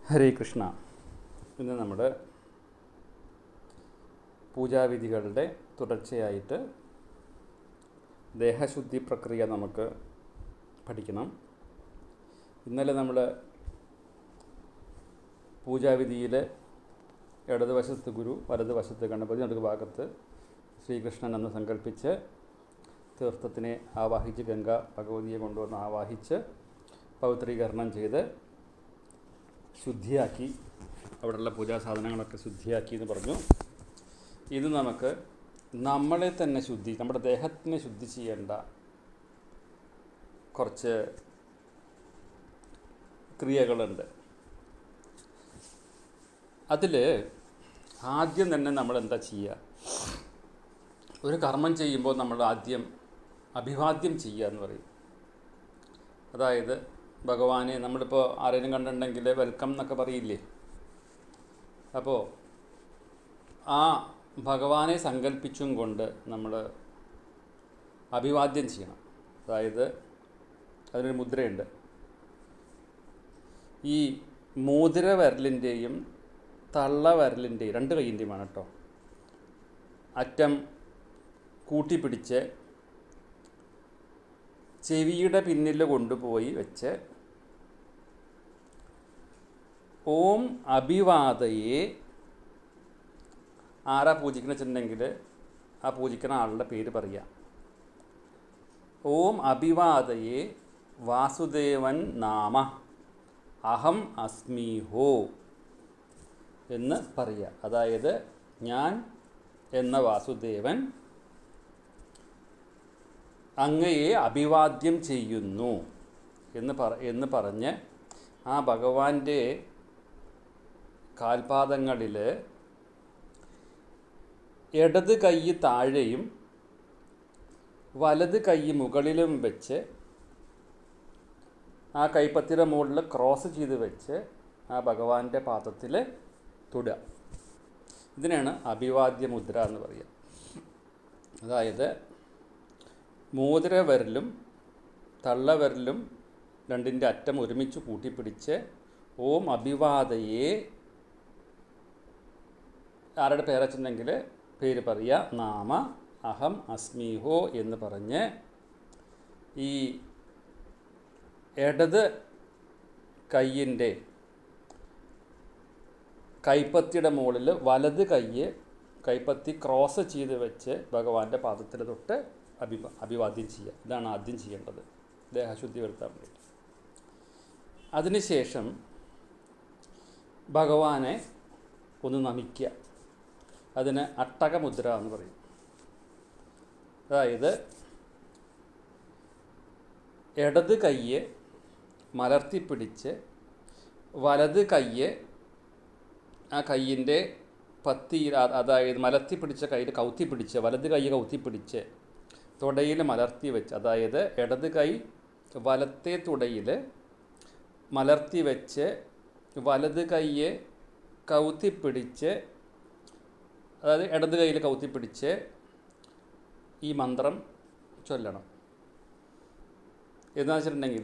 ഹരേ കൃഷ്ണ ഇന്ന് നമ്മൾ പൂജാവിധികളുടെ തുടർച്ചയായിട്ട് ദേഹശുദ്ധി പ്രക്രിയ നമുക്ക് പഠിക്കണം ഇന്നലെ നമ്മൾ പൂജാവിധിയിൽ ഇടതുവശത്ത് ഗുരു വലതുവശത്ത് ഗണപതി നടുക്ക് ഭാഗത്ത് ശ്രീകൃഷ്ണൻ എന്ന് സങ്കല്പിച്ച് തീർത്ഥത്തിനെ ആവാഹിച്ച് ഗംഗ ഭഗവതിയെ കൊണ്ടുവന്ന് ആവാഹിച്ച് പവിത്രീകരണം ചെയ്ത് ശുദ്ധിയാക്കി അവിടെയുള്ള പൂജാ സാധനങ്ങളൊക്കെ ശുദ്ധിയാക്കി എന്ന് പറഞ്ഞു ഇത് നമുക്ക് നമ്മളെ തന്നെ ശുദ്ധി നമ്മുടെ ദേഹത്തിനെ ശുദ്ധി ചെയ്യേണ്ട കുറച്ച് ക്രിയകളുണ്ട് അതിൽ ആദ്യം തന്നെ നമ്മൾ എന്താ ചെയ്യുക ഒരു കർമ്മം ചെയ്യുമ്പോൾ നമ്മൾ ആദ്യം അഭിവാദ്യം ചെയ്യുക എന്ന് പറയും അതായത് ഭഗവാനെ നമ്മളിപ്പോൾ ആരെങ്കിലും കണ്ടിട്ടുണ്ടെങ്കിൽ വെൽക്കം എന്നൊക്കെ പറയില്ലേ അപ്പോൾ ആ ഭഗവാനെ സങ്കല്പിച്ചും കൊണ്ട് നമ്മൾ അഭിവാദ്യം ചെയ്യണം അതായത് അതിനൊരു മുദ്രയുണ്ട് ഈ മോതിര വിരലിൻ്റെയും തള്ള വിരലിൻ്റെയും രണ്ട് കൈയിൻ്റെയുമാണ് കേട്ടോ അറ്റം കൂട്ടിപ്പിടിച്ച് ചെവിയുടെ പിന്നിൽ കൊണ്ടുപോയി വെച്ച് ഓം അഭിവാദയെ ആരാ പൂജിക്കുന്ന വെച്ചിട്ടുണ്ടെങ്കിൽ ആ പൂജിക്കുന്ന ആളുടെ പേര് പറയുക ഓം അഭിവാദയെ വാസുദേവൻ നാമ അഹം അസ്മി ഹോ എന്ന് പറയുക അതായത് ഞാൻ എന്ന വാസുദേവൻ അങ്ങയെ അഭിവാദ്യം ചെയ്യുന്നു എന്ന് പറ എന്ന് പറഞ്ഞ് ആ ഭഗവാന്റെ കാൽപാദങ്ങളിൽ ഇടത് കൈ താഴെയും വലത് കൈ മുകളിലും വെച്ച് ആ കൈപ്പത്തിയുടെ മുകളിൽ ക്രോസ് ചെയ്ത് വെച്ച് ആ ഭഗവാന്റെ പാദത്തിൽ തൊടുക ഇതിനാണ് അഭിവാദ്യ മുദ്ര എന്ന് പറയുക അതായത് മോതിര വിരലും തള്ളവിരലും രണ്ടിൻ്റെ അറ്റം ഒരുമിച്ച് കൂട്ടിപ്പിടിച്ച് ഓം അഭിവാദയെ ആരുടെ പേരച്ചുണ്ടെങ്കിൽ പേര് പറയുക നാമ അഹം അസ്മിഹോ എന്ന് പറഞ്ഞ് ഈ ഇടത് കയ്യിൻ്റെ കൈപ്പത്തിയുടെ മുകളിൽ വലത് കയ്യ് കൈപ്പത്തി ക്രോസ് ചെയ്ത് വെച്ച് ഭഗവാന്റെ പാദത്തിൽ തൊട്ട് അഭിവ അഭിവാദ്യം ചെയ്യുക ഇതാണ് ആദ്യം ചെയ്യേണ്ടത് ദേഹശുദ്ധി വരുത്താൻ വേണ്ടി അതിനുശേഷം ഭഗവാനെ ഒന്ന് നമിക്കുക അതിന് അട്ടകമുദ്ര എന്ന് പറയും അതായത് ഇടത് കയ്യ് മലർത്തിപ്പിടിച്ച് വലത് കയ്യ് ആ കയ്യിൻ്റെ പത്തി അതായത് മലർത്തി പിടിച്ച കയ്യിൽ കൗത്തി പിടിച്ച് വലത് കൈ കൗത്തി പിടിച്ച് തുടയിൽ മലർത്തി വെച്ച് അതായത് ഇടത് കൈ വലത്തെ തുടയിൽ മലർത്തി വെച്ച് വലത് കൈയെ കൗത്തിപ്പിടിച്ച് അതായത് ഇടത് കൈയിൽ കൗത്തിപ്പിടിച്ച് ഈ മന്ത്രം ചൊല്ലണം എന്താ വെച്ചിട്ടുണ്ടെങ്കിൽ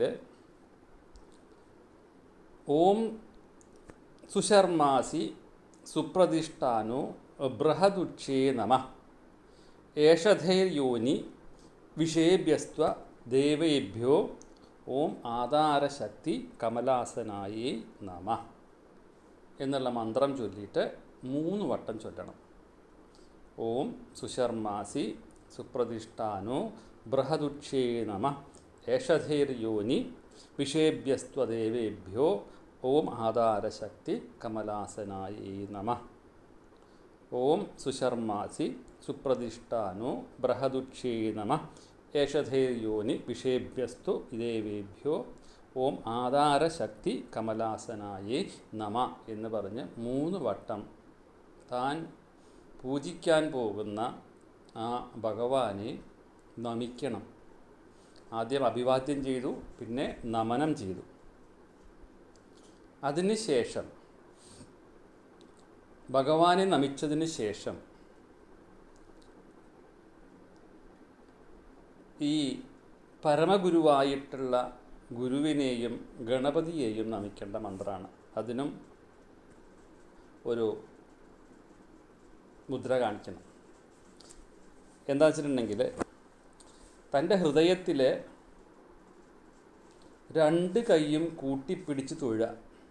ഓം സുശർമാസി സുപ്രതിഷ്ഠാനോ ബൃഹദുക്ഷേ നമ ഏഷധൈര്യോനി വിഷേഭ്യസ്ത്വ ദേവേഭ്യോ ഓം ആധാരശക്തി കമലാസനായേ നമ എന്നുള്ള മന്ത്രം ചൊല്ലിയിട്ട് മൂന്ന് വട്ടം ചൊല്ലണം ഓം സുശർമാസി സുപ്രതിഷ്ഠാനോ ബൃഹദുക്ഷേ നമ ഏഷധൈര്യോനി വിഷേഭ്യസ്ത്വ ദേവേഭ്യോ ഓം ആധാരശക്തി കമലാസനായേ നമ ഓം സുശർമാസി സുപ്രതിഷ്ഠാനോ ബൃഹദുക്ഷേ നമ ഏഷധൈര്യോനി വിഷേഭ്യസ്തു ദേവേഭ്യോ ഓം ആധാരശക്തി കമലാസനായേ നമ എന്ന് പറഞ്ഞ് മൂന്ന് വട്ടം താൻ പൂജിക്കാൻ പോകുന്ന ആ ഭഗവാനെ നമിക്കണം ആദ്യം അഭിവാദ്യം ചെയ്തു പിന്നെ നമനം ചെയ്തു അതിനുശേഷം ഭഗവാനെ നമിച്ചതിന് ശേഷം ഈ പരമഗുരുവായിട്ടുള്ള ഗുരുവിനെയും ഗണപതിയെയും നമിക്കേണ്ട മന്ത്രമാണ് അതിനും ഒരു മുദ്ര കാണിക്കണം എന്താ വെച്ചിട്ടുണ്ടെങ്കിൽ തൻ്റെ ഹൃദയത്തിൽ രണ്ട് കൈയും കൂട്ടിപ്പിടിച്ച് തൊഴുക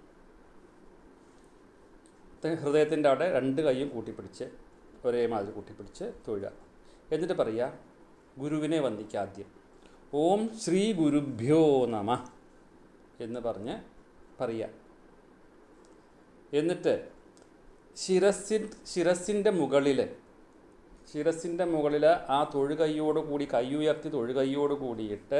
ഹൃദയത്തിൻ്റെ അവിടെ രണ്ട് കൈയും കൂട്ടിപ്പിടിച്ച് ഒരേമാതിരി കൂട്ടിപ്പിടിച്ച് തൊഴുക എന്നിട്ട് പറയുക ഗുരുവിനെ വന്ദിക്കുക ആദ്യം ഓം ശ്രീ ഗുരുഭ്യോ നമ എന്ന് പറഞ്ഞ് പറയുക എന്നിട്ട് ശിരസിൻ ശിരസിൻ്റെ മുകളിൽ ശിരസിൻ്റെ മുകളിൽ ആ തൊഴുകൈയോട് കൂടി കൈ ഉയർത്തി തൊഴുകൈയോട് കൂടിയിട്ട്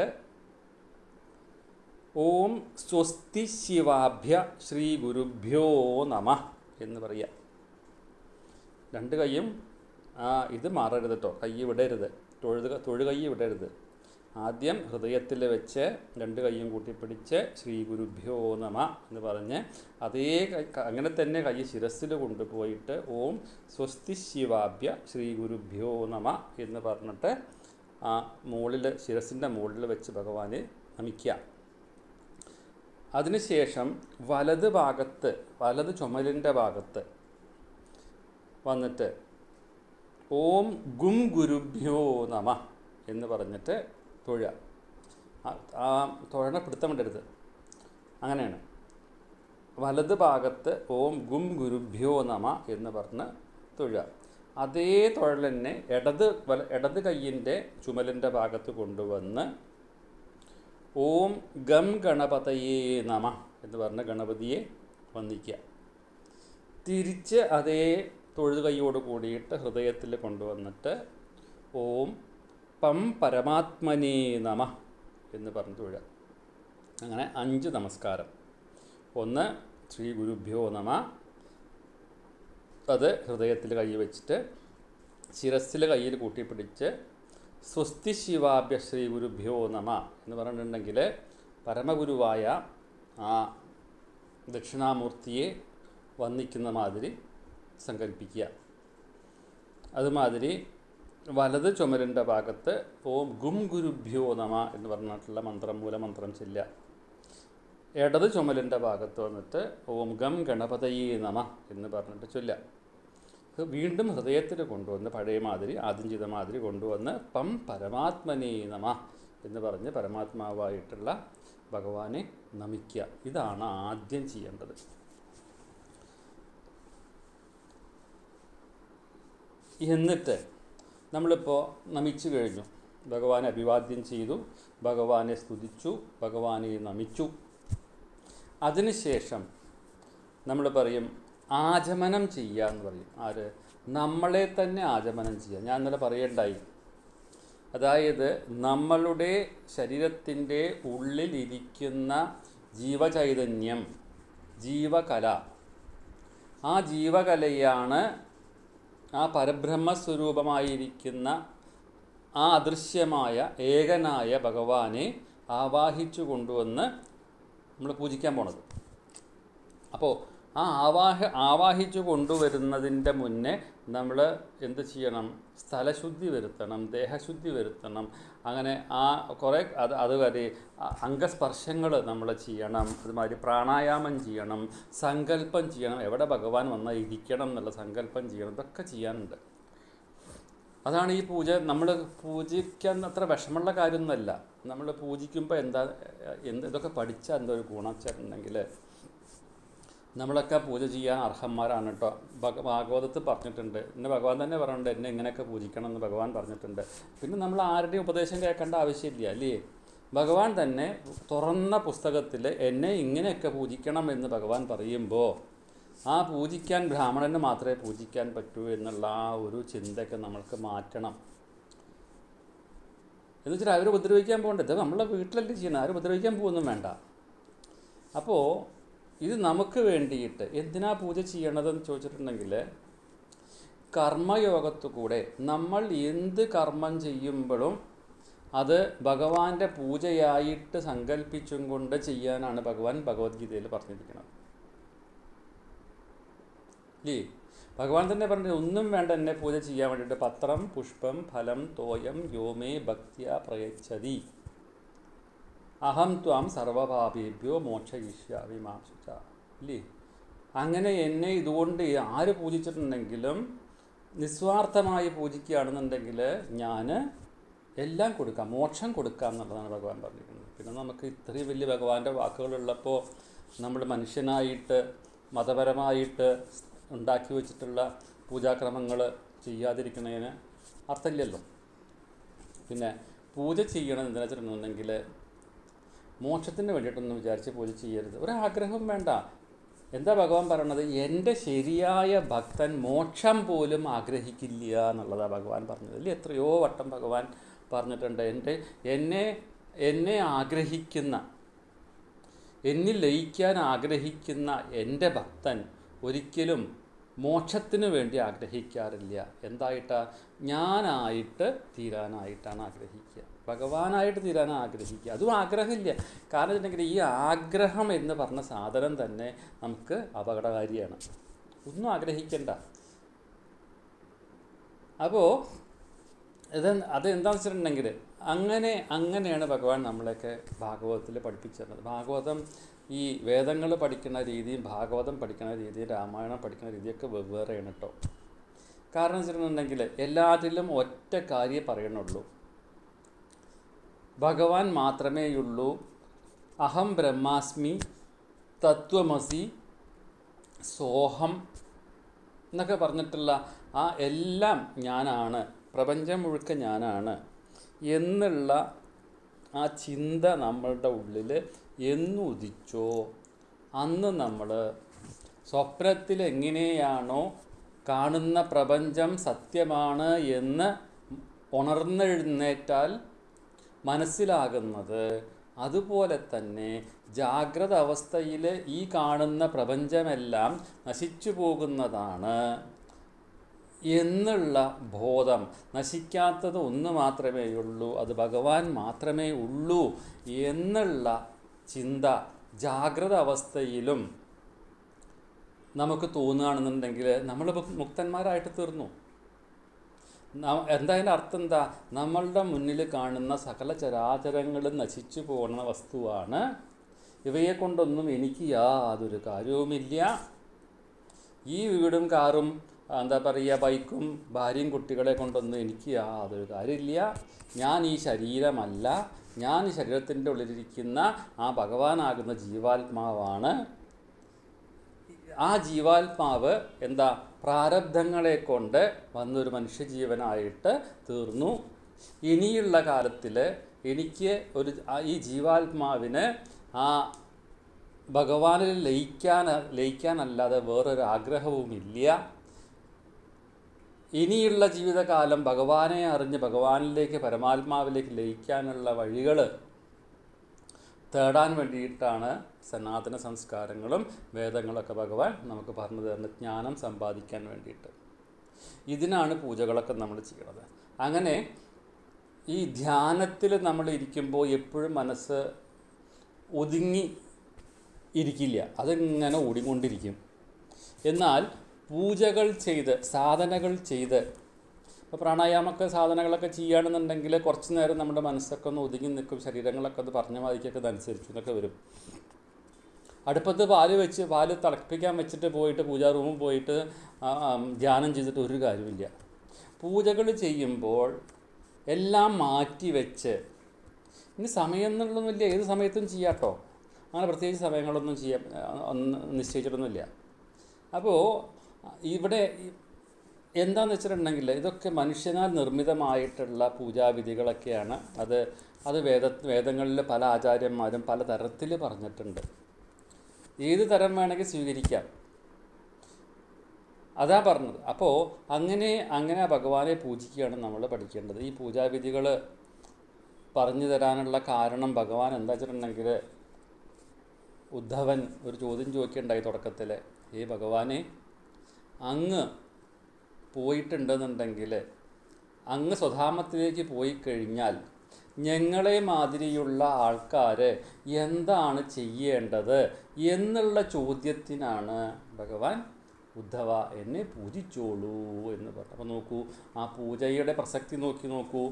ഓം സ്വസ്തി ശിവാഭ്യ ശ്രീ ഗുരുഭ്യോ നമ എന്ന് പറയുക രണ്ട് കൈയും ആ ഇത് മാറരുത് കേട്ടോ കൈ വിടരുത് തൊഴുക തൊഴുകൈ വിടരുത് ആദ്യം ഹൃദയത്തിൽ വെച്ച് രണ്ട് കൈയും കൂട്ടിപ്പിടിച്ച് ശ്രീ ഗുരുഭ്യോ നമ എന്ന് പറഞ്ഞ് അതേ കൈ അങ്ങനെ തന്നെ കൈ ശിരസ്സിൽ കൊണ്ടുപോയിട്ട് ഓം സ്വസ്തി ശിവാഭ്യ ശ്രീ ഗുരുഭ്യോ നമ എന്ന് പറഞ്ഞിട്ട് ആ മുകളിൽ ശിരസിൻ്റെ മുകളിൽ വെച്ച് ഭഗവാനെ നമിക്കുക അതിനുശേഷം വലത് ഭാഗത്ത് വലത് ചുമലിൻ്റെ ഭാഗത്ത് വന്നിട്ട് ഓം ഗും ഗുരുഭ്യോ നമ എന്ന് പറഞ്ഞിട്ട് തൊഴുക ആ തൊഴണ പിടുത്തം വിടരുത് അങ്ങനെയാണ് വലത് ഭാഗത്ത് ഓം ഗും ഗുരുഭ്യോ നമ എന്ന് പറഞ്ഞ് തൊഴുക അതേ തൊഴൽ തന്നെ ഇടത് വല ഇടത് കയ്യിൻ്റെ ചുമലിൻ്റെ ഭാഗത്ത് കൊണ്ടുവന്ന് ഓം ഗം ഗണപതയേ നമ എന്ന് പറഞ്ഞ് ഗണപതിയെ വന്ദിക്കുക തിരിച്ച് അതേ തൊഴുതു കൈയോട് കൂടിയിട്ട് ഹൃദയത്തിൽ കൊണ്ടുവന്നിട്ട് ഓം പം പരമാത്മനേ നമ എന്ന് പറഞ്ഞ് തൊഴുക അങ്ങനെ അഞ്ച് നമസ്കാരം ഒന്ന് ശ്രീ ഗുരുഭ്യോ നമ അത് ഹൃദയത്തിൽ കൈ വെച്ചിട്ട് ശിരസ്സിൽ കയ്യിൽ കൂട്ടിപ്പിടിച്ച് സ്വസ്തി ശിവാഭ്യ ശ്രീ ഗുരുഭ്യോ നമ എന്ന് പറഞ്ഞിട്ടുണ്ടെങ്കിൽ പരമഗുരുവായ ആ ദക്ഷിണാമൂർത്തിയെ വന്ദിക്കുന്ന മാതിരി സങ്കല്പിക്കുക അതുമാതിരി വലത് ചുമലിൻ്റെ ഭാഗത്ത് ഓം ഗും ഗുരുഭ്യോ നമ എന്ന് പറഞ്ഞിട്ടുള്ള മന്ത്രം മൂലമന്ത്രം ചെല്ലുക ഇടത് ചുമലിൻ്റെ ഭാഗത്ത് വന്നിട്ട് ഓം ഗം ഗണപതയേ നമ എന്ന് പറഞ്ഞിട്ട് ചൊല്ലുക ഇത് വീണ്ടും ഹൃദയത്തിൽ കൊണ്ടുവന്ന് പഴയ മാതിരി ആദ്യം ചെയ്ത മാതിരി കൊണ്ടുവന്ന് പം പരമാത്മനേ നമ എന്ന് പറഞ്ഞ് പരമാത്മാവായിട്ടുള്ള ഭഗവാനെ നമിക്കുക ഇതാണ് ആദ്യം ചെയ്യേണ്ടത് എന്നിട്ട് നമ്മളിപ്പോൾ നമിച്ചു കഴിഞ്ഞു ഭഗവാനെ അഭിവാദ്യം ചെയ്തു ഭഗവാനെ സ്തുതിച്ചു ഭഗവാനെ നമിച്ചു അതിനുശേഷം നമ്മൾ പറയും ആചമനം ചെയ്യുക എന്ന് പറയും ആര് നമ്മളെ തന്നെ ആചമനം ചെയ്യുക ഞാൻ ഇന്നലെ പറയണ്ടായി അതായത് നമ്മളുടെ ശരീരത്തിൻ്റെ ഉള്ളിലിരിക്കുന്ന ജീവചൈതന്യം ജീവകല ആ ജീവകലയാണ് ആ പരബ്രഹ്മസ്വരൂപമായിരിക്കുന്ന ആ അദൃശ്യമായ ഏകനായ ഭഗവാനെ ആവാഹിച്ചു കൊണ്ടുവന്ന് നമ്മൾ പൂജിക്കാൻ പോണത് അപ്പോൾ ആ ആവാഹ ആവാഹിച്ചു കൊണ്ടുവരുന്നതിൻ്റെ മുന്നേ നമ്മൾ എന്ത് ചെയ്യണം സ്ഥലശുദ്ധി വരുത്തണം ദേഹശുദ്ധി വരുത്തണം അങ്ങനെ ആ കുറേ അത് അതുവരെ അംഗസ്പർശങ്ങൾ നമ്മൾ ചെയ്യണം അതുമാതിരി പ്രാണായാമം ചെയ്യണം സങ്കല്പം ചെയ്യണം എവിടെ ഭഗവാൻ വന്നാൽ ഇരിക്കണം എന്നുള്ള സങ്കല്പം ചെയ്യണം ഇതൊക്കെ ചെയ്യാനുണ്ട് അതാണ് ഈ പൂജ നമ്മൾ പൂജിക്കാൻ അത്ര വിഷമമുള്ള കാര്യമൊന്നുമല്ല നമ്മൾ പൂജിക്കുമ്പോൾ എന്താ എന്ത് ഇതൊക്കെ പഠിച്ചാൽ എന്താ ഒരു ഗുണം വെച്ചിട്ടുണ്ടെങ്കിൽ നമ്മളൊക്കെ പൂജ ചെയ്യാൻ അർഹന്മാരാണ് കേട്ടോ ഭഗ ഭാഗവതത്തിൽ പറഞ്ഞിട്ടുണ്ട് എന്നെ ഭഗവാൻ തന്നെ പറഞ്ഞിട്ടുണ്ട് എന്നെ ഇങ്ങനെയൊക്കെ പൂജിക്കണം എന്ന് ഭഗവാൻ പറഞ്ഞിട്ടുണ്ട് പിന്നെ നമ്മൾ ആരുടെയും ഉപദേശം കേൾക്കേണ്ട ആവശ്യമില്ല അല്ലേ ഭഗവാൻ തന്നെ തുറന്ന പുസ്തകത്തിൽ എന്നെ ഇങ്ങനെയൊക്കെ പൂജിക്കണം എന്ന് ഭഗവാൻ പറയുമ്പോൾ ആ പൂജിക്കാൻ ബ്രാഹ്മണന് മാത്രമേ പൂജിക്കാൻ പറ്റൂ എന്നുള്ള ആ ഒരു ചിന്തയൊക്കെ നമ്മൾക്ക് മാറ്റണം എന്ന് വെച്ചാൽ അവർ ഉപദ്രവിക്കാൻ പോകേണ്ടത് ഇത് നമ്മളെ വീട്ടിലല്ലേ ചെയ്യണം ആരും ഉപദ്രവിക്കാൻ പോകുന്നും വേണ്ട അപ്പോൾ ഇത് നമുക്ക് വേണ്ടിയിട്ട് എന്തിനാ പൂജ ചെയ്യണതെന്ന് ചോദിച്ചിട്ടുണ്ടെങ്കിൽ കർമ്മയോഗത്തു കൂടെ നമ്മൾ എന്ത് കർമ്മം ചെയ്യുമ്പോഴും അത് ഭഗവാന്റെ പൂജയായിട്ട് സങ്കല്പിച്ചും കൊണ്ട് ചെയ്യാനാണ് ഭഗവാൻ ഭഗവത്ഗീതയിൽ പറഞ്ഞിരിക്കുന്നത് ഇല്ലേ ഭഗവാൻ തന്നെ പറഞ്ഞത് ഒന്നും വേണ്ട എന്നെ പൂജ ചെയ്യാൻ വേണ്ടിയിട്ട് പത്രം പുഷ്പം ഫലം തോയം യോമേ ഭക്തിയ പ്രയച്ഛതി അഹം ത്വാം സർവപാപേഭ്യോ മോക്ഷയിഷ്യാമി മാംസുച ഇല്ലേ അങ്ങനെ എന്നെ ഇതുകൊണ്ട് ആര് പൂജിച്ചിട്ടുണ്ടെങ്കിലും നിസ്വാർത്ഥമായി പൂജിക്കുകയാണെന്നുണ്ടെങ്കിൽ ഞാൻ എല്ലാം കൊടുക്കാം മോക്ഷം കൊടുക്കാം എന്നുള്ളതാണ് ഭഗവാൻ പറഞ്ഞിരിക്കുന്നത് പിന്നെ നമുക്ക് ഇത്രയും വലിയ ഭഗവാന്റെ വാക്കുകളുള്ളപ്പോൾ നമ്മൾ മനുഷ്യനായിട്ട് മതപരമായിട്ട് ഉണ്ടാക്കി വെച്ചിട്ടുള്ള പൂജാക്രമങ്ങൾ ചെയ്യാതിരിക്കുന്നതിന് അർത്ഥമില്ലല്ലോ പിന്നെ പൂജ ചെയ്യണം എന്തിനാ വെച്ചിട്ടുണ്ടെങ്കിൽ മോക്ഷത്തിന് വേണ്ടിയിട്ടൊന്നും വിചാരിച്ച് പൂജ ചെയ്യരുത് ഒരാഗ്രഹം വേണ്ട എന്താ ഭഗവാൻ പറയണത് എൻ്റെ ശരിയായ ഭക്തൻ മോക്ഷം പോലും ആഗ്രഹിക്കില്ല എന്നുള്ളതാണ് ഭഗവാൻ പറഞ്ഞത് അല്ലേ എത്രയോ വട്ടം ഭഗവാൻ പറഞ്ഞിട്ടുണ്ട് എൻ്റെ എന്നെ എന്നെ ആഗ്രഹിക്കുന്ന എന്നിൽ ലയിക്കാൻ ആഗ്രഹിക്കുന്ന എൻ്റെ ഭക്തൻ ഒരിക്കലും മോക്ഷത്തിന് വേണ്ടി ആഗ്രഹിക്കാറില്ല എന്തായിട്ടാ ഞാനായിട്ട് തീരാനായിട്ടാണ് ആഗ്രഹിക്കുക ഭഗവാനായിട്ട് തീരാനാണ് ആഗ്രഹിക്കുക അതും ആഗ്രഹമില്ല കാരണം വെച്ചിട്ടുണ്ടെങ്കിൽ ഈ ആഗ്രഹം എന്ന് പറഞ്ഞ സാധനം തന്നെ നമുക്ക് അപകടകാരിയാണ് ഒന്നും ആഗ്രഹിക്കണ്ട അപ്പോൾ ഇത് അത് എന്താണെന്ന് വെച്ചിട്ടുണ്ടെങ്കിൽ അങ്ങനെ അങ്ങനെയാണ് ഭഗവാൻ നമ്മളെയൊക്കെ ഭാഗവതത്തിൽ പഠിപ്പിച്ചിരുന്നത് ഭാഗവതം ഈ വേദങ്ങൾ പഠിക്കുന്ന രീതിയും ഭാഗവതം പഠിക്കുന്ന രീതിയും രാമായണം പഠിക്കുന്ന രീതിയൊക്കെ വെവ്വേറെയാണ് കേട്ടോ കാരണം വെച്ചിട്ടുണ്ടെങ്കിൽ എല്ലാത്തിലും ഒറ്റ കാര്യം പറയണുള്ളൂ ഭഗവാൻ മാത്രമേയുള്ളൂ അഹം ബ്രഹ്മാസ്മി തത്വമസി സോഹം എന്നൊക്കെ പറഞ്ഞിട്ടുള്ള ആ എല്ലാം ഞാനാണ് പ്രപഞ്ചം മുഴുക്ക ഞാനാണ് എന്നുള്ള ആ ചിന്ത നമ്മളുടെ ഉള്ളിൽ എന്നുദിച്ചോ അന്ന് നമ്മൾ സ്വപ്നത്തിൽ എങ്ങനെയാണോ കാണുന്ന പ്രപഞ്ചം സത്യമാണ് എന്ന് ഉണർന്നെഴുന്നേറ്റാൽ മനസ്സിലാകുന്നത് അതുപോലെ തന്നെ ജാഗ്രത അവസ്ഥയിൽ ഈ കാണുന്ന പ്രപഞ്ചമെല്ലാം നശിച്ചു പോകുന്നതാണ് എന്നുള്ള ബോധം നശിക്കാത്തത് ഒന്ന് മാത്രമേ ഉള്ളൂ അത് ഭഗവാൻ മാത്രമേ ഉള്ളൂ എന്നുള്ള ചിന്ത ജാഗ്രത അവസ്ഥയിലും നമുക്ക് തോന്നുകയാണെന്നുണ്ടെങ്കിൽ നമ്മൾ മുക്തന്മാരായിട്ട് തീർന്നു ന- എന്താ അതിൻ്റെ അർത്ഥം എന്താ നമ്മളുടെ മുന്നിൽ കാണുന്ന സകല ചരാചരങ്ങളും നശിച്ചു പോകുന്ന വസ്തുവാണ് ഇവയെ കൊണ്ടൊന്നും എനിക്ക് യാതൊരു കാര്യവുമില്ല ഈ വീടും കാറും എന്താ പറയുക ബൈക്കും ഭാര്യയും കുട്ടികളെ കൊണ്ടൊന്നും എനിക്ക് യാതൊരു കാര്യമില്ല ഞാൻ ഈ ശരീരമല്ല ഞാൻ ഈ ശരീരത്തിൻ്റെ ഉള്ളിലിരിക്കുന്ന ആ ഭഗവാനാകുന്ന ജീവാത്മാവാണ് ആ ജീവാത്മാവ് എന്താ പ്രാരബ്ധങ്ങളെ കൊണ്ട് വന്നൊരു മനുഷ്യജീവനായിട്ട് തീർന്നു ഇനിയുള്ള കാലത്തിൽ എനിക്ക് ഒരു ആ ഈ ജീവാത്മാവിന് ആ ഭഗവാനിൽ ലയിക്കാൻ ലയിക്കാനല്ലാതെ വേറൊരു ആഗ്രഹവുമില്ല ഇനിയുള്ള ജീവിതകാലം ഭഗവാനെ അറിഞ്ഞ് ഭഗവാനിലേക്ക് പരമാത്മാവിലേക്ക് ലയിക്കാനുള്ള വഴികൾ തേടാൻ വേണ്ടിയിട്ടാണ് സനാതന സംസ്കാരങ്ങളും വേദങ്ങളൊക്കെ ഭഗവാൻ നമുക്ക് പറഞ്ഞു തരുന്ന ജ്ഞാനം സമ്പാദിക്കാൻ വേണ്ടിയിട്ട് ഇതിനാണ് പൂജകളൊക്കെ നമ്മൾ ചെയ്യണത് അങ്ങനെ ഈ ധ്യാനത്തിൽ നമ്മൾ ഇരിക്കുമ്പോൾ എപ്പോഴും മനസ്സ് ഒതുങ്ങി ഇരിക്കില്ല അതിങ്ങനെ ഓടിക്കൊണ്ടിരിക്കും എന്നാൽ പൂജകൾ ചെയ്ത് സാധനകൾ ചെയ്ത് ഇപ്പോൾ പ്രാണായാമൊക്കെ സാധനങ്ങളൊക്കെ ചെയ്യുകയാണെന്നുണ്ടെങ്കിൽ കുറച്ച് നേരം നമ്മുടെ മനസ്സൊക്കെ ഒന്ന് ഒതുങ്ങി നിൽക്കും ശരീരങ്ങളൊക്കെ ഒന്ന് പറഞ്ഞ മാതിരിക്കൊക്കെ ഇതനുസരിച്ചു എന്നൊക്കെ വരും അടുപ്പത്ത് പാല് വെച്ച് പാല് തിളപ്പിക്കാൻ വെച്ചിട്ട് പോയിട്ട് പൂജാ റൂമിൽ പോയിട്ട് ആ, ആ, ധ്യാനം ചെയ്തിട്ട് ഒരു കാര്യമില്ല പൂജകൾ ചെയ്യുമ്പോൾ എല്ലാം മാറ്റി വെച്ച് ഇനി സമയം എന്നുള്ളതൊന്നുമില്ല ഏത് സമയത്തും ചെയ്യാട്ടോ അങ്ങനെ പ്രത്യേകിച്ച് സമയങ്ങളൊന്നും ചെയ്യാൻ ഒന്നും നിശ്ചയിച്ചിട്ടൊന്നുമില്ല അപ്പോൾ ഇവിടെ ഈ- എന്താന്ന് വെച്ചിട്ടുണ്ടെങ്കിൽ ഇതൊക്കെ മനുഷ്യനാൽ നിർമ്മിതമായിട്ടുള്ള പൂജാവിധികളൊക്കെയാണ് അത് അത് വേദ വേദങ്ങളിൽ പല ആചാര്യന്മാരും പല തരത്തിൽ പറഞ്ഞിട്ടുണ്ട് ഏത് തരം വേണമെങ്കിൽ സ്വീകരിക്കാം അതാ പറഞ്ഞത് അപ്പോൾ അങ്ങനെ അങ്ങനെ ഭഗവാനെ പൂജിക്കുകയാണ് നമ്മൾ പഠിക്കേണ്ടത് ഈ പൂജാവിധികൾ പറഞ്ഞു തരാനുള്ള കാരണം ഭഗവാൻ എന്താ വെച്ചിട്ടുണ്ടെങ്കിൽ ഉദ്ധവൻ ഒരു ചോദ്യം ചോദിക്കുകയുണ്ടായി തുടക്കത്തിൽ ഏ ഭഗവാനെ അങ്ങ് പോയിട്ടുണ്ടെന്നുണ്ടെങ്കിൽ അങ്ങ് സ്വധാമത്തിലേക്ക് പോയി കഴിഞ്ഞാൽ ഞങ്ങളെ മാതിരിയുള്ള ആൾക്കാർ എന്താണ് ചെയ്യേണ്ടത് എന്നുള്ള ചോദ്യത്തിനാണ് ഭഗവാൻ ഉദ്ധവ എന്നെ പൂജിച്ചോളൂ എന്ന് പറഞ്ഞു അപ്പോൾ നോക്കൂ ആ പൂജയുടെ പ്രസക്തി നോക്കി നോക്കൂ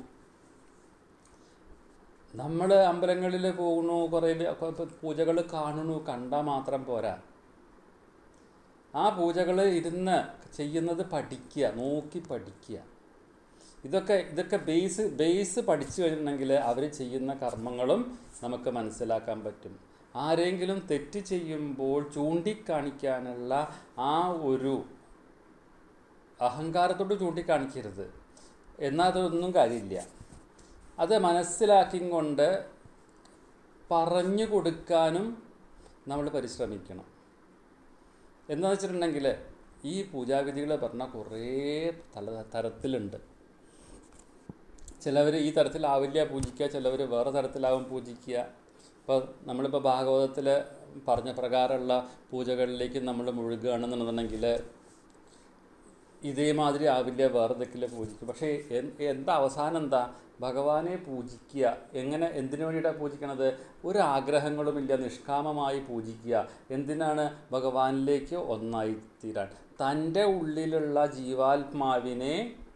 നമ്മൾ അമ്പലങ്ങളിൽ പോകുന്നു കുറേ പൂജകൾ കാണുന്നു കണ്ടാൽ മാത്രം പോരാ ആ പൂജകൾ ഇരുന്ന് ചെയ്യുന്നത് പഠിക്കുക നോക്കി പഠിക്കുക ഇതൊക്കെ ഇതൊക്കെ ബേസ് ബേസ് പഠിച്ചു കഴിഞ്ഞിട്ടുണ്ടെങ്കിൽ അവർ ചെയ്യുന്ന കർമ്മങ്ങളും നമുക്ക് മനസ്സിലാക്കാൻ പറ്റും ആരെങ്കിലും തെറ്റ് ചെയ്യുമ്പോൾ ചൂണ്ടിക്കാണിക്കാനുള്ള ആ ഒരു അഹങ്കാരത്തോട് ചൂണ്ടിക്കാണിക്കരുത് എന്നാൽ അതൊന്നും കാര്യമില്ല അത് മനസ്സിലാക്കിയും കൊണ്ട് പറഞ്ഞു കൊടുക്കാനും നമ്മൾ പരിശ്രമിക്കണം എന്താണെന്ന് വെച്ചിട്ടുണ്ടെങ്കിൽ ഈ പൂജാവിധികൾ പറഞ്ഞാൽ കുറേ തല തരത്തിലുണ്ട് ചിലവർ ഈ തരത്തിലാവില്ല പൂജിക്കുക ചിലവർ വേറെ തരത്തിലാവും പൂജിക്കുക ഇപ്പോൾ നമ്മളിപ്പോൾ ഭാഗവതത്തിൽ പറഞ്ഞ പ്രകാരമുള്ള പൂജകളിലേക്ക് നമ്മൾ മുഴുകുകയാണെന്നുണ്ടെന്നുണ്ടെങ്കിൽ ഇതേമാതിരി ആവില്ല വേറെ എന്തെങ്കിലും പൂജിക്കും പക്ഷേ എൻ- എന്താ അവസാനം എന്താ ഭഗവാനെ പൂജിക്കുക എങ്ങനെ എന്തിനു വേണ്ടിയിട്ടാണ് പൂജിക്കണത് ഒരു ആഗ്രഹങ്ങളുമില്ല നിഷ്കാമമായി പൂജിക്കുക എന്തിനാണ് ഭഗവാനിലേക്ക് ഒന്നായി തീരാൻ തൻ്റെ ഉള്ളിലുള്ള ജീവാത്മാവിനെ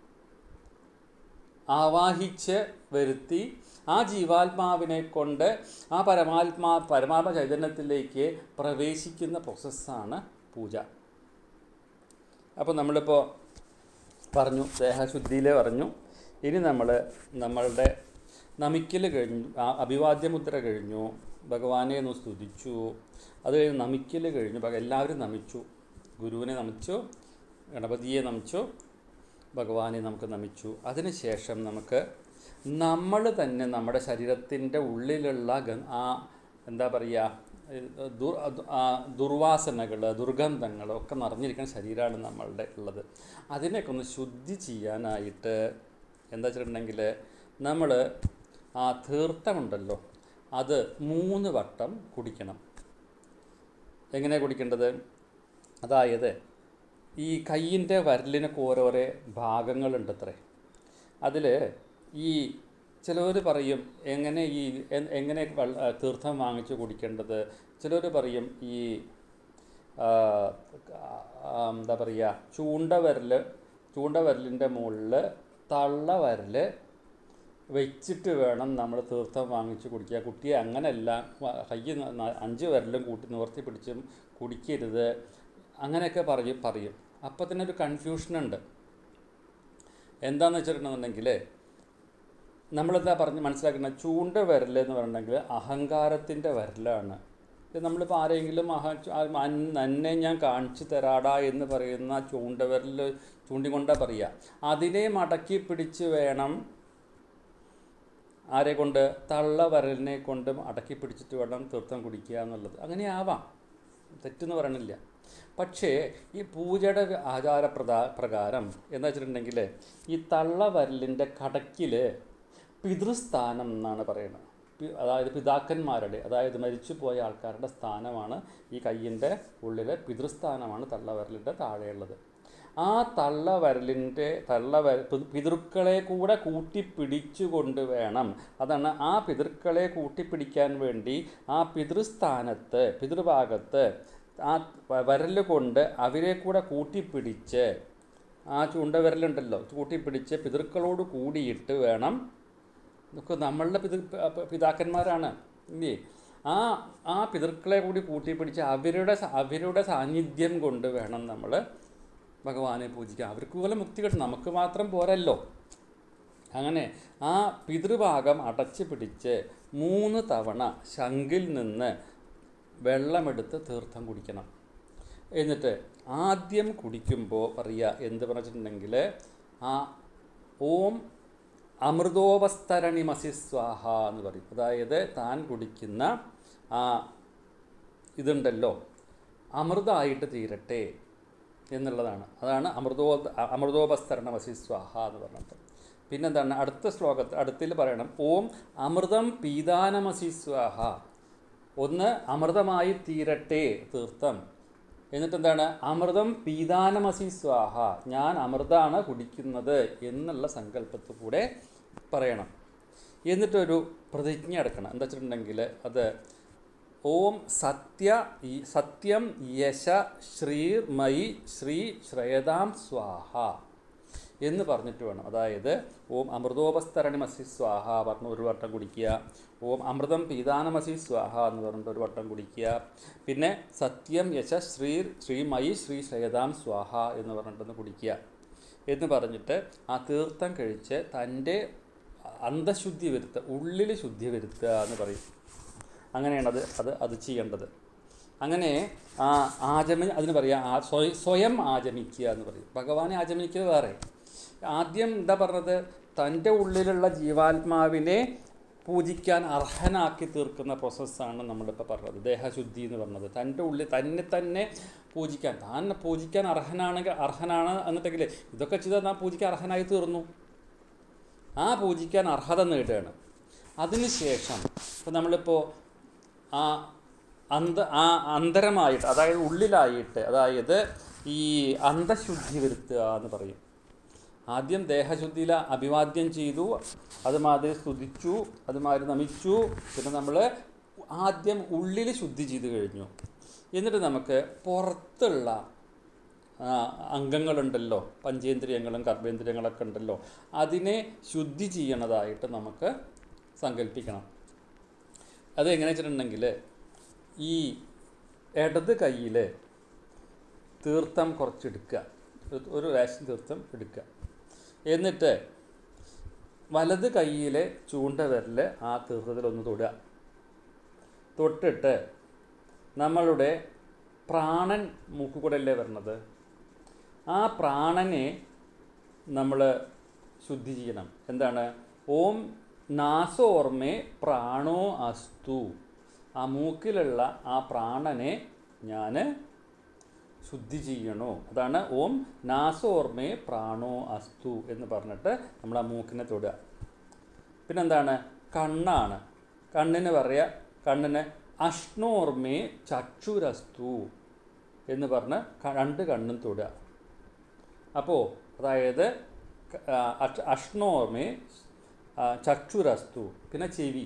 ആവാഹിച്ച് വരുത്തി ആ ജീവാത്മാവിനെ കൊണ്ട് ആ പരമാത്മാ പരമാത്മ ചൈതന്യത്തിലേക്ക് പ്രവേശിക്കുന്ന പ്രോസസ്സാണ് പൂജ അപ്പോൾ നമ്മളിപ്പോൾ പറഞ്ഞു ദേഹശുദ്ധിയിലെ പറഞ്ഞു ഇനി നമ്മൾ നമ്മളുടെ നമിക്കൽ കഴിഞ്ഞു ആ അഭിവാദ്യമുദ്ര കഴിഞ്ഞു ഭഗവാനെ ഒന്ന് സ്തുതിച്ചു അത് കഴിഞ്ഞ് നമിക്കൽ കഴിഞ്ഞു ഭഗ- എല്ലാവരും നമിച്ചു ഗുരുവിനെ നമിച്ചു ഗണപതിയെ നമിച്ചു ഭഗവാനെ നമുക്ക് നമിച്ചു അതിനുശേഷം നമുക്ക് നമ്മൾ തന്നെ നമ്മുടെ ശരീരത്തിൻ്റെ ഉള്ളിലുള്ള ഗ- ആ എന്താ പറയുക ദുർ ആ ദുർവാസനകൾ ദുർഗന്ധങ്ങൾ ഒക്കെ നിറഞ്ഞിരിക്കുന്ന ശരീരമാണ് നമ്മളുടെ ഉള്ളത് അതിനെയൊക്കെ ഒന്ന് ശുദ്ധി ചെയ്യാനായിട്ട് എന്താ വെച്ചിട്ടുണ്ടെങ്കിൽ നമ്മൾ ആ തീർത്ഥമുണ്ടല്ലോ അത് മൂന്ന് വട്ടം കുടിക്കണം എങ്ങനെ കുടിക്കേണ്ടത് അതായത് ഈ കയ്യിൻ്റെ വിരലിനൊക്കെ ഓരോരോ ഭാഗങ്ങളുണ്ട് അത്രേ അതിൽ ഈ ചിലവർ പറയും എങ്ങനെ ഈ എ- എങ്ങനെ വെള്ള- ആ, തീർത്ഥം വാങ്ങിച്ച് കുടിക്കേണ്ടത് ചിലവർ പറയും ഈ ആ, ആ, എന്താ പറയുക ചൂണ്ട വിരൽ ചൂണ്ട വിരലിൻ്റെ മുകളിൽ തള്ള വിരൽ വെച്ചിട്ട് വേണം നമ്മൾ തീർത്ഥം വാങ്ങിച്ച് കുടിക്കുക കുട്ടിയെ അങ്ങനെയല്ല വ- കൈ ന- ന- അഞ്ച് വിരലും കൂട്ടി നിവർത്തി പിടിച്ചും കുടിക്കരുത് അങ്ങനെയൊക്കെ പറയും പറയും അപ്പോൾ തന്നെ ഒരു കൺഫ്യൂഷനുണ്ട് എന്താണെന്ന് വെച്ചിട്ടുണ്ടെന്നുണ്ടെങ്കിൽ നമ്മളെന്താ പറഞ്ഞ് മനസ്സിലാക്കുന്നത് ചൂണ്ട വിരൽ എന്ന് പറഞ്ഞിട്ടുണ്ടെങ്കിൽ അഹങ്കാരത്തിൻ്റെ വിരലാണ് ഇത് നമ്മളിപ്പോൾ ആരെങ്കിലും അഹ ആ അൻ- നന്നെ ഞാൻ കാണിച്ചു തരാടാ എന്ന് പറയുന്ന ചൂണ്ട വിരൽ ചൂണ്ടിക്കൊണ്ടാ പറയുക അതിനെ മടക്കി പിടിച്ച് വേണം ആരെ കൊണ്ട് തള്ള വരലിനെ കൊണ്ട് അടക്കി പിടിച്ചിട്ട് വേണം തീർത്ഥം കുടിക്കുക എന്നുള്ളത് അങ്ങനെ ആവാം തെറ്റെന്ന് പറയണില്ല പക്ഷേ ഈ പൂജയുടെ ആചാരപ്രദാ പ്രകാരം എന്താ വെച്ചിട്ടുണ്ടെങ്കിൽ ഈ തള്ള വരലിൻ്റെ കടക്കിൽ പിതൃസ്ഥാനം എന്നാണ് പറയുന്നത് പി- അതായത് പിതാക്കന്മാരുടെ അതായത് മരിച്ചുപോയ ആൾക്കാരുടെ സ്ഥാനമാണ് ഈ കയ്യിൻ്റെ ഉള്ളിൽ പിതൃസ്ഥാനമാണ് തള്ളവരലിൻ്റെ താഴെയുള്ളത് ആ തള്ളവരലിൻ്റെ തള്ളവര പി- പിതൃക്കളെ കൂടെ കൂട്ടിപ്പിടിച്ചുകൊണ്ട് വേണം അതാണ് ആ പിതൃക്കളെ കൂട്ടിപ്പിടിക്കാൻ വേണ്ടി ആ പിതൃസ്ഥാനത്ത് പിതൃഭാഗത്ത് ആ വരൽ കൊണ്ട് അവരെ കൂടെ കൂട്ടിപ്പിടിച്ച് ആ ചൂണ്ടവിരലുണ്ടല്ലോ കൂട്ടിപ്പിടിച്ച് പിതൃക്കളോട് കൂടിയിട്ട് വേണം ഇതൊക്കെ നമ്മളുടെ പിതൃ പ- പിതാക്കന്മാരാണ് ഇല്ലേ ആ ആ പിതൃക്കളെ കൂടി കൂട്ടിപ്പിടിച്ച് അവരുടെ സ- അവരുടെ സാന്നിധ്യം കൊണ്ട് വേണം നമ്മൾ ഭഗവാനെ പൂജിക്കാൻ അവർക്ക് പോലെ മുക്തി കിട്ടും നമുക്ക് മാത്രം പോരല്ലോ അങ്ങനെ ആ പിതൃഭാഗം അടച്ചു പിടിച്ച് മൂന്ന് തവണ ശംഖിൽ നിന്ന് വെള്ളമെടുത്ത് തീർത്ഥം കുടിക്കണം എന്നിട്ട് ആദ്യം കുടിക്കുമ്പോൾ പറയുക എന്ത് പറഞ്ഞിട്ടുണ്ടെങ്കിൽ ആ ഓം അമൃതോപസ്തരണിമസി സ്വാഹ എന്ന് പറയും അതായത് താൻ കുടിക്കുന്ന ആ ഇതുണ്ടല്ലോ അമൃതമായിട്ട് തീരട്ടെ എന്നുള്ളതാണ് അതാണ് അമൃതോ അമൃതോപസ്തരണമസി സ്വാഹ എന്ന് പറഞ്ഞിട്ട് പിന്നെന്താണ് അടുത്ത ശ്ലോകത്തിൽ അടുത്തിൽ പറയണം ഓം അമൃതം പീതാനമസി സ്വാഹ ഒന്ന് അമൃതമായി തീരട്ടെ തീർത്ഥം എന്നിട്ട് എന്താണ് അമൃതം പീതാനമസി സ്വാഹ ഞാൻ അമൃതാണ് കുടിക്കുന്നത് എന്നുള്ള സങ്കല്പത്തിൽ കൂടെ പറയണം എന്നിട്ടൊരു പ്രതിജ്ഞ എടുക്കണം എന്താ വെച്ചിട്ടുണ്ടെങ്കിൽ അത് ഓം സത്യ ഈ- സത്യം യശ ശ്രീർമയി ശ്രീ ശ്രേയതാം സ്വാഹ എന്ന് പറഞ്ഞിട്ട് വേണം അതായത് ഓം അമൃതോപസ്തരണിമസി സ്വാഹ പറഞ്ഞ് ഒരു വട്ടം കുടിക്കുക ഓം അമൃതം പീതാനമസി സ്വാഹ എന്ന് പറഞ്ഞിട്ട് ഒരു വട്ടം കുടിക്കുക പിന്നെ സത്യം യശ ശ്രീ ശ്രീമയി ശ്രീ ശ്രേയതാം സ്വാഹ എന്ന് പറഞ്ഞിട്ടൊന്ന് കുടിക്കുക എന്ന് പറഞ്ഞിട്ട് ആ തീർത്ഥം കഴിച്ച് തൻ്റെ അന്തശുദ്ധി വരുത്തുക ഉള്ളിൽ ശുദ്ധി വരുത്തുക എന്ന് പറയും അങ്ങനെയാണ് അത് അത് അത് ചെയ്യേണ്ടത് അങ്ങനെ ആ ആചമ അതിന് പറയാം ആ സ്വയ സ്വയം ആചമിക്കുക എന്ന് പറയും ഭഗവാനെ ആചമിക്കുന്നത് വേറെ ആദ്യം എന്താ പറഞ്ഞത് തൻ്റെ ഉള്ളിലുള്ള ജീവാത്മാവിനെ പൂജിക്കാൻ അർഹനാക്കി തീർക്കുന്ന പ്രോസസ്സാണ് നമ്മളിപ്പോൾ പറഞ്ഞത് ദേഹശുദ്ധി എന്ന് പറഞ്ഞത് തൻ്റെ ഉള്ളിൽ തന്നെ തന്നെ പൂജിക്കാൻ താൻ പൂജിക്കാൻ അർഹനാണെങ്കിൽ അർഹനാണ് എന്നിട്ടെങ്കിൽ ഇതൊക്കെ ചെയ്താൽ നാം പൂജിക്കാൻ അർഹനായി തീർന്നു ആ പൂജിക്കാൻ അർഹത നേടുകയാണ് അതിനുശേഷം ഇപ്പം നമ്മളിപ്പോൾ ആ അന്ത ആ അന്തരമായിട്ട് അതായത് ഉള്ളിലായിട്ട് അതായത് ഈ അന്തശുദ്ധി വരുത്തുക എന്ന് പറയും ആദ്യം ദേഹശുദ്ധിയിൽ അഭിവാദ്യം ചെയ്തു അതുമാതിരി സ്തുതിച്ചു അതുമാതിരി നമിച്ചു പിന്നെ നമ്മൾ ആദ്യം ഉള്ളിൽ ശുദ്ധി ചെയ്ത് കഴിഞ്ഞു എന്നിട്ട് നമുക്ക് പുറത്തുള്ള ആ, അംഗങ്ങളുണ്ടല്ലോ പഞ്ചേന്ദ്രിയങ്ങളും കർമ്മേന്ദ്രിയങ്ങളൊക്കെ ഉണ്ടല്ലോ അതിനെ ശുദ്ധി ചെയ്യണതായിട്ട് നമുക്ക് സങ്കല്പിക്കണം അത് എങ്ങനെ വെച്ചിട്ടുണ്ടെങ്കിൽ ഈ ഇടത് കയ്യിൽ തീർത്ഥം കുറച്ചെടുക്കുക ഒരു- ഒരു റേഷൻ തീർത്ഥം എടുക്കുക എന്നിട്ട് വലത് കൈയിലെ ചൂണ്ട വിരൽ ആ തീർത്ഥത്തിലൊന്ന് തൊടുക തൊട്ടിട്ട് നമ്മളുടെ പ്രാണൻ മൂക്കുകൂടല്ലേ വരണത് ആ പ്രാണനെ നമ്മൾ ശുദ്ധി ചെയ്യണം എന്താണ് ഓം നാസോർമേ പ്രാണോ അസ്തു ആ മൂക്കിലുള്ള ആ പ്രാണനെ ഞാൻ ശുദ്ധി ചെയ്യണോ അതാണ് ഓം നാസോർമേ പ്രാണോ അസ്തു എന്ന് പറഞ്ഞിട്ട് നമ്മൾ ആ മൂക്കിനെ തൊടുക പിന്നെന്താണ് കണ്ണാണ് കണ്ണിന് പറയുക കണ്ണിന് അഷ്ണോർമേ ചക്ഷുരസ്തു എന്ന് പറഞ്ഞ് ക- രണ്ട് കണ്ണും തൊടുക അപ്പോൾ അതായത് ക- ആ, അഷ്- അഷ്ണോർമേ ആ, ചക്ഷുരസ്തു പിന്നെ ചെവി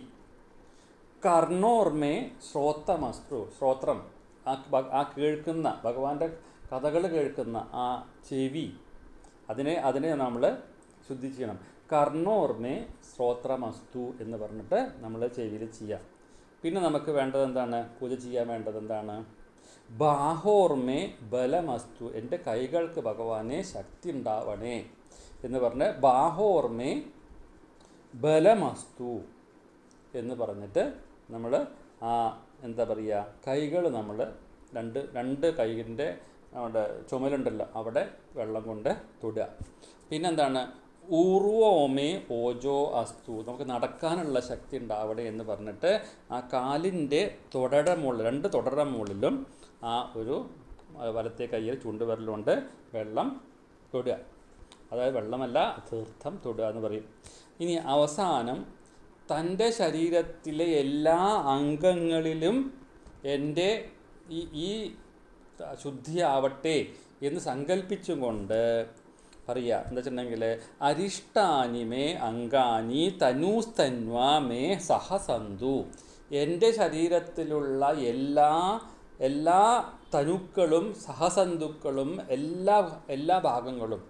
കർണോർമേ ശ്രോത്തമസ്തു ശ്രോത്രം ആ ഭ- ആ കേൾക്കുന്ന ഭഗവാന്റെ കഥകൾ കേൾക്കുന്ന ആ ചെവി അതിനെ അതിനെ നമ്മൾ ശുദ്ധി ചെയ്യണം കർണോർമേ ശ്രോത്രമസ്തു എന്ന് പറഞ്ഞിട്ട് നമ്മൾ ചെവിയിൽ ചെയ്യാം പിന്നെ നമുക്ക് വേണ്ടത് എന്താണ് പൂജ ചെയ്യാൻ വേണ്ടത് എന്താണ് ബാഹോർമേ ബലമസ്തു എൻ്റെ കൈകൾക്ക് ഭഗവാനെ ശക്തി ഉണ്ടാവണേ എന്ന് പറഞ്ഞ് ബാഹോർമേ ബലമസ്തു എന്ന് പറഞ്ഞിട്ട് നമ്മൾ ആ എന്താ പറയുക കൈകൾ നമ്മൾ രണ്ട് രണ്ട് കൈയിൻ്റെ നമ്മുടെ ചുമലുണ്ടല്ലോ അവിടെ വെള്ളം കൊണ്ട് തൊടുക പിന്നെന്താണ് ഊർവോമേ ഓജോ അസ്തു നമുക്ക് നടക്കാനുള്ള ശക്തി ഉണ്ടാവണേ എന്ന് പറഞ്ഞിട്ട് ആ കാലിൻ്റെ തുടയുടെ മുകളിൽ രണ്ട് തുടയുടെ മുകളിലും ആ ഒരു ആ വലത്തെ കയ്യിൽ ചൂണ്ടുവിരലുകൊണ്ട് വെള്ളം തൊടുക അതായത് വെള്ളമല്ല തീർത്ഥം തൊടുക എന്ന് പറയും ഇനി അവസാനം തൻ്റെ ശരീരത്തിലെ എല്ലാ അംഗങ്ങളിലും എൻ്റെ ഈ ഈ ശുദ്ധിയാവട്ടെ എന്ന് സങ്കല്പിച്ചും കൊണ്ട് പറയുക എന്താ വെച്ചിട്ടുണ്ടെങ്കിൽ അരിഷ്ടാനിമേ അങ്കാനി തനൂസ്തന്വാ മേ സഹസന്തു എൻ്റെ ശരീരത്തിലുള്ള എല്ലാ എല്ലാ തനുക്കളും സഹസന്തുക്കളും എല്ലാ എല്ലാ ഭാഗങ്ങളും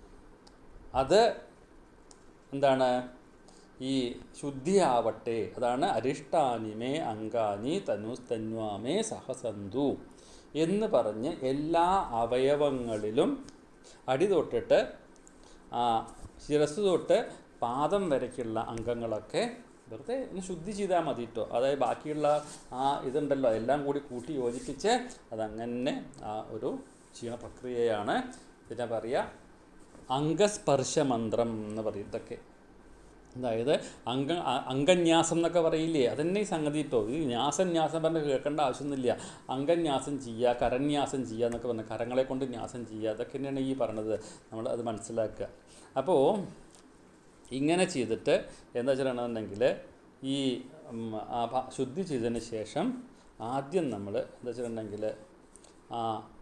അത് എന്താണ് ഈ ശുദ്ധിയാവട്ടെ അതാണ് അരിഷ്ടാനിമേ അങ്കാനി തനുസ്തന്വാമേ സഹസന്തു എന്ന് പറഞ്ഞ് എല്ലാ അവയവങ്ങളിലും അടി തൊട്ടിട്ട് ആ ശിരസ് തൊട്ട് പാദം വരയ്ക്കുള്ള അംഗങ്ങളൊക്കെ വെറുതെ ഒന്ന് ശുദ്ധി ചെയ്താൽ മതി കേട്ടോ അതായത് ബാക്കിയുള്ള ആ ഇതുണ്ടല്ലോ എല്ലാം കൂടി കൂട്ടി യോജിപ്പിച്ച് അതങ്ങനെ ആ ഒരു ക്ഷീണ പ്രക്രിയയാണ് പിന്നെ പറയുക അംഗസ്പർശമന്ത്രം എന്ന് പറയും ഇതൊക്കെ അതായത് അംഗ അ- അംഗന്യാസം എന്നൊക്കെ പറയില്ലേ അതന്നെ ഈ സംഗതി കേട്ടോ ഈ ന്യാസം ന്യാസം പറഞ്ഞ് കേൾക്കേണ്ട ആവശ്യമൊന്നുമില്ല അംഗന്യാസം ചെയ്യുക കരന്യാസം ചെയ്യുക എന്നൊക്കെ പറഞ്ഞ് കരങ്ങളെ കൊണ്ട് ന്യാസം ചെയ്യുക അതൊക്കെ തന്നെയാണ് ഈ പറഞ്ഞത് നമ്മൾ അത് മനസ്സിലാക്കുക അപ്പോൾ ഇങ്ങനെ ചെയ്തിട്ട് എന്താ വെച്ചിട്ടുണ്ടെങ്കിൽ ഈ ഉം, ആ ഭ- ശുദ്ധി ചെയ്തതിന് ശേഷം ആദ്യം നമ്മൾ എന്താ വെച്ചിട്ടുണ്ടെങ്കിൽ ആ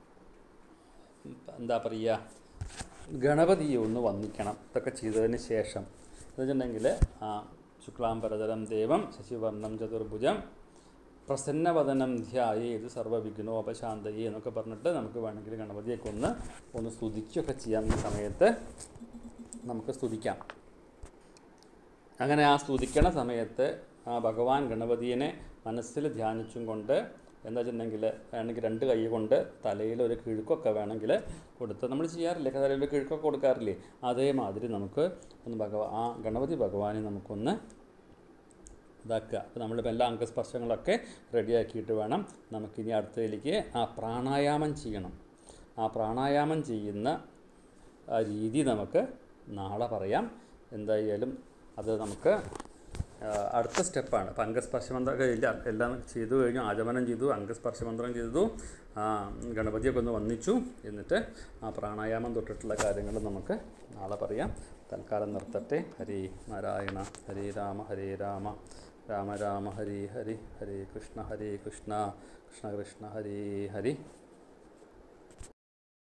എന്താ പറയുക ഗണപതിയെ ഒന്ന് വന്ദിക്കണം ഇതൊക്കെ ചെയ്തതിന് ശേഷം എന്ന് വെച്ചിട്ടുണ്ടെങ്കിൽ ആ ശുക്ലാംബരതരം ദേവം ശശിവർണം ചതുർഭുജം പ്രസന്നവദനം ധ്യായേത് സർവ്വവിഘ്നോപശാന്തയെ എന്നൊക്കെ പറഞ്ഞിട്ട് നമുക്ക് വേണമെങ്കിൽ ഗണപതിയൊക്കെ ഒന്ന് ഒന്ന് സ്തുതിക്കുകയൊക്കെ ചെയ്യാം ഈ സമയത്ത് നമുക്ക് സ്തുതിക്കാം അങ്ങനെ ആ സ്തുതിക്കണ സമയത്ത് ആ ഭഗവാൻ ഗണപതിയെ മനസ്സിൽ ധ്യാനിച്ചും കൊണ്ട് എന്താ വെച്ചിട്ടുണ്ടെങ്കിൽ വേണമെങ്കിൽ രണ്ട് കൈ കൊണ്ട് തലയിൽ ഒരു കിഴുക്കൊക്കെ വേണമെങ്കിൽ കൊടുത്ത് നമ്മൾ ചെയ്യാറില്ലേ തലയിൽ ഒരു കിഴുക്കൊക്കെ കൊടുക്കാറില്ലേ അതേമാതിരി നമുക്ക് ഒന്ന് ഭഗവാ ആ ഗണപതി ഭഗവാനെ നമുക്കൊന്ന് ഇതാക്കുക അപ്പോൾ നമ്മളിപ്പോൾ എല്ലാ അംഗസ്പർശങ്ങളൊക്കെ റെഡിയാക്കിയിട്ട് വേണം നമുക്കിനി അടുത്തതിലേക്ക് ആ പ്രാണായാമം ചെയ്യണം ആ പ്രാണായാമം ചെയ്യുന്ന ആ രീതി നമുക്ക് നാളെ പറയാം എന്തായാലും അത് നമുക്ക് ആ, അടുത്ത സ്റ്റെപ്പാണ് അപ്പോൾ അംഗസ്പർശമന്ത്രം ഇല്ല എല്ലാം ചെയ്തു കഴിഞ്ഞു ആചമനം ചെയ്തു അംഗസ്പർശമന്ത്രം ചെയ്തു ആ, ഗണപതിയൊക്കെ ഒന്ന് വന്നിച്ചു എന്നിട്ട് ആ പ്രാണായാമം തൊട്ടിട്ടുള്ള കാര്യങ്ങൾ നമുക്ക് നാളെ പറയാം തൽക്കാലം നിർത്തട്ടെ ഹരി നാരായണ ഹരി രാമ ഹരേ രാമ രാമ രാമ ഹരി ഹരി ഹരേ കൃഷ്ണ ഹരേ കൃഷ്ണ കൃഷ്ണ കൃഷ്ണ ഹരേ ഹരി